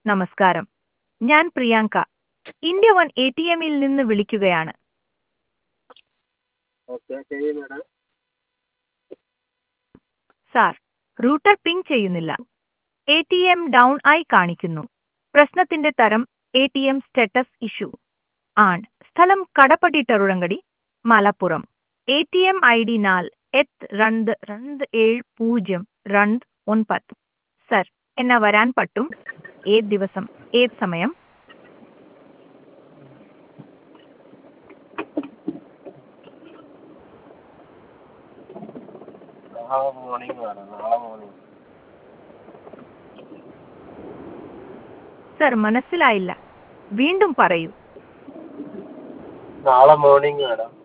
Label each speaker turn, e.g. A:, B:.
A: നമസ്കാരം ഞാൻ Priyanka India One A T എമ്മിൽ നിന്ന് വിളിക്കുകയാണ്
B: ഓക്കെ ശരി മാഡം
A: സാർ റൂട്ടർ പിങ് ചെയ്യുന്നില്ല എ ടി എം ഡൗൺ ആയി കാണിക്കുന്നു പ്രശ്നത്തിന്റെ തരം A T M status issue ആണ് സ്ഥലം കടപ്പടി ടറുളങ്കടി Malappuram A T M I D നാൽ എത്ത് രണ്ട് രണ്ട് ഏഴ് പൂജ്യം രണ്ട് ഒൻപത് സർ എന്നെ വരാൻ പറ്റും ഏത് ദിവസം ഏത് സമയം
B: നാളെ മോർണിംഗ് വേണം നാളെ മോർണിംഗ്
A: സർ മനസ്സിലായില്ല വീണ്ടും പറയൂ
B: നാളെ മോർണിംഗ് വേണം